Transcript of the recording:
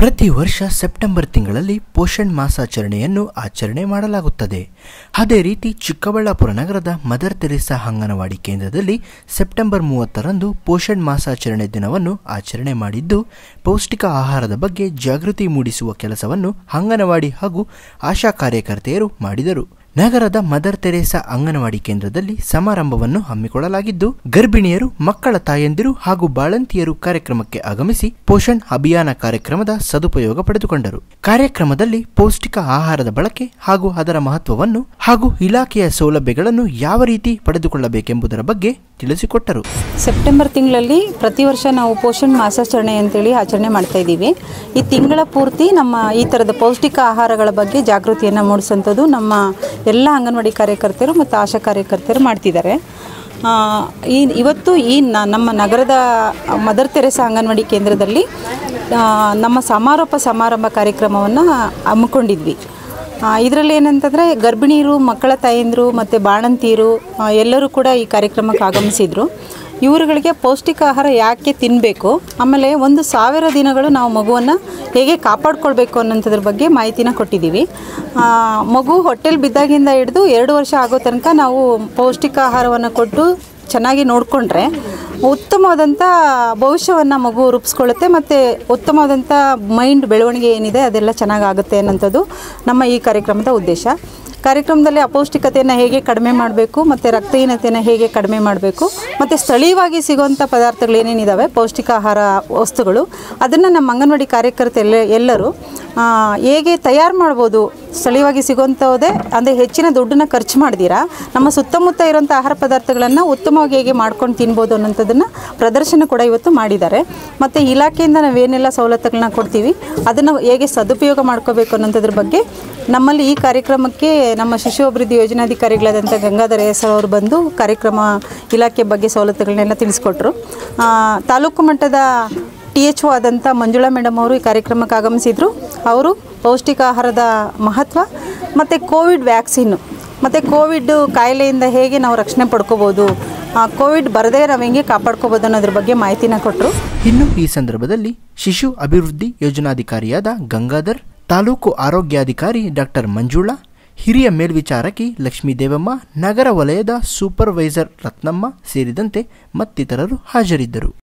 ಪ್ರತಿ ವರ್ಷ ಸೆಪ್ಟೆಂಬರ್ ತಿಂಗಳಲ್ಲಿ ಪೋಷಣ್ ಮಾಸಾಚರಣೆಯನ್ನು ಆಚರಣೆ ಮಾಡಲಾಗುತ್ತದೆ ಅದೇ ರೀತಿ ಚಿಕ್ಕಬಳ್ಳಾಪುರ ನಗರದ ಮದರ್ ತೆರೇಸಾ ಅಂಗನವಾಡಿ ಕೇಂದ್ರದಲ್ಲಿ ಸೆಪ್ಟೆಂಬರ್ ಮೂವತ್ತರಂದು ಪೋಷಣ್ ಮಾಸಾಚರಣೆ ದಿನವನ್ನು ಆಚರಣೆ ಮಾಡಿದ್ದು ಪೌಷ್ಟಿಕ ಆಹಾರದ ಬಗ್ಗೆ ಜಾಗೃತಿ ಮೂಡಿಸುವ ಕೆಲಸವನ್ನು ಅಂಗನವಾಡಿ ಹಾಗೂ ಆಶಾ ಕಾರ್ಯಕರ್ತೆಯರು ಮಾಡಿದರು ನಗರದ ಮದರ್ ತೆರೇಸಾ ಅಂಗನವಾಡಿ ಕೇಂದ್ರದಲ್ಲಿ ಸಮಾರಂಭವನ್ನು ಹಮ್ಮಿಕೊಳ್ಳಲಾಗಿದ್ದು ಗರ್ಭಿಣಿಯರು ಮಕ್ಕಳ ತಾಯಂದಿರು ಹಾಗೂ ಬಾಳಂತಿಯರು ಕಾರ್ಯಕ್ರಮಕ್ಕೆ ಆಗಮಿಸಿ ಪೋಷಣ್ ಅಭಿಯಾನ ಕಾರ್ಯಕ್ರಮದ ಸದುಪಯೋಗ ಪಡೆದುಕೊಂಡರು ಕಾರ್ಯಕ್ರಮದಲ್ಲಿ ಪೌಷ್ಟಿಕ ಆಹಾರದ ಬಳಕೆ ಹಾಗೂ ಅದರ ಮಹತ್ವವನ್ನು ಹಾಗೂ ಇಲಾಖೆಯ ಸೌಲಭ್ಯಗಳನ್ನು ಯಾವ ರೀತಿ ಪಡೆದುಕೊಳ್ಳಬೇಕೆಂಬುದರ ಬಗ್ಗೆ ತಿಳಿಸಿಕೊಟ್ಟರು ಸೆಪ್ಟೆಂಬರ್ ತಿಂಗಳಲ್ಲಿ ಪ್ರತಿ ವರ್ಷ ನಾವು ಪೋಷಣ್ ಮಾಸಾಚರಣೆ ಅಂತೇಳಿ ಆಚರಣೆ ಮಾಡ್ತಾ ಇದ್ದೀವಿ ಈ ತಿಂಗಳ ಪೂರ್ತಿ ನಮ್ಮ ಈ ಥರದ ಪೌಷ್ಟಿಕ ಆಹಾರಗಳ ಬಗ್ಗೆ ಜಾಗೃತಿಯನ್ನು ಮೂಡಿಸುವಂಥದ್ದು ನಮ್ಮ ಎಲ್ಲ ಅಂಗನವಾಡಿ ಕಾರ್ಯಕರ್ತರು ಮತ್ತು ಆಶಾ ಕಾರ್ಯಕರ್ತರು ಮಾಡ್ತಿದ್ದಾರೆ ಆ, ಈ ಇವತ್ತು ಈ ನ- ನಮ್ಮ ನಗರದ ಮದರ್ ತೆರೆಸಾ ಅಂಗನವಾಡಿ ಕೇಂದ್ರದಲ್ಲಿ ಆ, ನಮ್ಮ ಸಮಾರೋಪ ಸಮಾರಂಭ ಕಾರ್ಯಕ್ರಮವನ್ನು ಹಮ್ಮಿಕೊಂಡಿದ್ವಿ ಇದರಲ್ಲಿ ಏನಂತಂದರೆ ಗರ್ಭಿಣಿಯರು ಮಕ್ಕಳ ತಾಯಂದಿರು ಮತ್ತು ಬಾಣಂತಿಯರು ಆ, ಎಲ್ಲರೂ ಕೂಡ ಈ ಕಾರ್ಯಕ್ರಮಕ್ಕೆ ಆಗಮಿಸಿದರು ಇವರುಗಳಿಗೆ ಪೌಷ್ಟಿಕ ಆಹಾರ ಯಾಕೆ ತಿನ್ನಬೇಕು ಆಮೇಲೆ ಒಂದು ಸಾವಿರ ದಿನಗಳು ನಾವು ಮಗುವನ್ನು ಹೇಗೆ ಕಾಪಾಡ್ಕೊಳ್ಬೇಕು ಅನ್ನೋಂಥದ್ರ ಬಗ್ಗೆ ಮಾಹಿತಿನ ಕೊಟ್ಟಿದ್ದೀವಿ ಆ, ಮಗು ಹೊಟ್ಟೆಲಿ ಬಿದ್ದಾಗಿಂದ ಹಿಡಿದು ಎರಡು ವರ್ಷ ಆಗೋ ತನಕ ನಾವು ಪೌಷ್ಟಿಕ ಆಹಾರವನ್ನು ಕೊಟ್ಟು ಚೆನ್ನಾಗಿ ನೋಡಿಕೊಂಡ್ರೆ ಉತ್ತಮವಾದಂಥ ಭವಿಷ್ಯವನ್ನು ಮಗು ರೂಪಿಸ್ಕೊಳ್ಳುತ್ತೆ ಮತ್ತು ಉತ್ತಮವಾದಂಥ ಮೈಂಡ್ ಬೆಳವಣಿಗೆ ಏನಿದೆ ಅದೆಲ್ಲ ಚೆನ್ನಾಗಾಗುತ್ತೆ ಅನ್ನೋಂಥದ್ದು ನಮ್ಮ ಈ ಕಾರ್ಯಕ್ರಮದ ಉದ್ದೇಶ ಕಾರ್ಯಕ್ರಮದಲ್ಲಿ ಅಪೌಷ್ಟಿಕತೆಯನ್ನು ಹೇಗೆ ಕಡಿಮೆ ಮಾಡಬೇಕು ಮತ್ತು ರಕ್ತಹೀನತೆಯನ್ನು ಹೇಗೆ ಕಡಿಮೆ ಮಾಡಬೇಕು ಮತ್ತು ಸ್ಥಳೀಯವಾಗಿ ಸಿಗುವಂಥ ಪದಾರ್ಥಗಳು ಏನೇನಿದ್ದಾವೆ ಪೌಷ್ಟಿಕ ಆಹಾರ ವಸ್ತುಗಳು ಅದನ್ನು ನಮ್ಮ ಅಂಗನವಾಡಿ ಕಾರ್ಯಕರ್ತೆ ಎಲ್ಲ ಎಲ್ಲರೂ ಆ, ಹೇಗೆ ತಯಾರು ಮಾಡ್ಬೋದು ಸ್ಥಳೀಯವಾಗಿ ಸಿಗುವಂಥವುದೇ ಅಂದರೆ ಹೆಚ್ಚಿನ ದುಡ್ಡನ್ನ ಖರ್ಚು ಮಾಡ್ದಿರಾ ನಮ್ಮ ಸುತ್ತಮುತ್ತ ಇರುವಂಥ ಆಹಾರ ಪದಾರ್ಥಗಳನ್ನು ಉತ್ತಮವಾಗಿ ಹೇಗೆ ಮಾಡ್ಕೊಂಡು ತಿನ್ಬೋದು ಅನ್ನೋಂಥದ್ದನ್ನು ಪ್ರದರ್ಶನ ಕೂಡ ಇವತ್ತು ಮಾಡಿದ್ದಾರೆ ಮತ್ತು ಇಲಾಖೆಯಿಂದ ನಾವೇನೆಲ್ಲ ಸವಲತ್ತುಗಳನ್ನ ಕೊಡ್ತೀವಿ ಅದನ್ನು ಹೇಗೆ ಸದುಪಯೋಗ ಮಾಡ್ಕೋಬೇಕು ಅನ್ನೋಂಥದ್ರ ಬಗ್ಗೆ ನಮ್ಮಲ್ಲಿ ಈ ಕಾರ್ಯಕ್ರಮಕ್ಕೆ ನಮ್ಮ ಶಿಶು ಅಭಿವೃದ್ಧಿ ಯೋಜನಾಧಿಕಾರಿಗಳಾದಂಥ ಗಂಗಾಧರ ಎಸ್ ಅವರು ಬಂದು ಕಾರ್ಯಕ್ರಮ ಇಲಾಖೆ ಬಗ್ಗೆ ಸವಲತ್ತುಗಳನ್ನೆಲ್ಲ ತಿಳಿಸ್ಕೊಟ್ರು ಆ, ತಾಲೂಕು ಮಟ್ಟದ ಟಿ ಎಚ್ ಒ ಆದಂಥ ಮಂಜುಳಾ ಮೇಡಮ್ ಅವರು ಈ ಕಾರ್ಯಕ್ರಮಕ್ಕೆ ಆಗಮಿಸಿದರು ಅವರು ಪೌಷ್ಟಿಕ ಆಹಾರದ ಮಹತ್ವ ಮತ್ತು ಕೋವಿಡ್ ವ್ಯಾಕ್ಸಿನ್ನು ಮತ್ತು ಕೋವಿಡ್ ಕಾಯಿಲೆಯಿಂದ ಹೇಗೆ ನಾವು ರಕ್ಷಣೆ ಪಡ್ಕೋಬೋದು ಆ, ಕೋವಿಡ್ ಬರದೇ ನಾವು ಹೆಂಗೆ ಕಾಪಾಡ್ಕೋಬೋದು ಅನ್ನೋದ್ರ ಬಗ್ಗೆ ಮಾಹಿತಿನ ಕೊಟ್ಟರು ಇನ್ನು ಈ ಸಂದರ್ಭದಲ್ಲಿ ಶಿಶು ಅಭಿವೃದ್ಧಿ ಯೋಜನಾಧಿಕಾರಿಯಾದ ಗಂಗಾಧರ್ ತಾಲೂಕು ಆರೋಗ್ಯಾಧಿಕಾರಿ ಡಾಕ್ಟರ್ ಮಂಜುಳಾ ಹಿರಿಯ ಮೇಲ್ವಿಚಾರಕಿ ಲಕ್ಷ್ಮೀ ದೇವಮ್ಮ ನಗರ ವಲಯದ ಸೂಪರ್ವೈಸರ್ ರತ್ನಮ್ಮ ಸೇರಿದಂತೆ ಮತ್ತಿತರರು ಹಾಜರಿದ್ದರು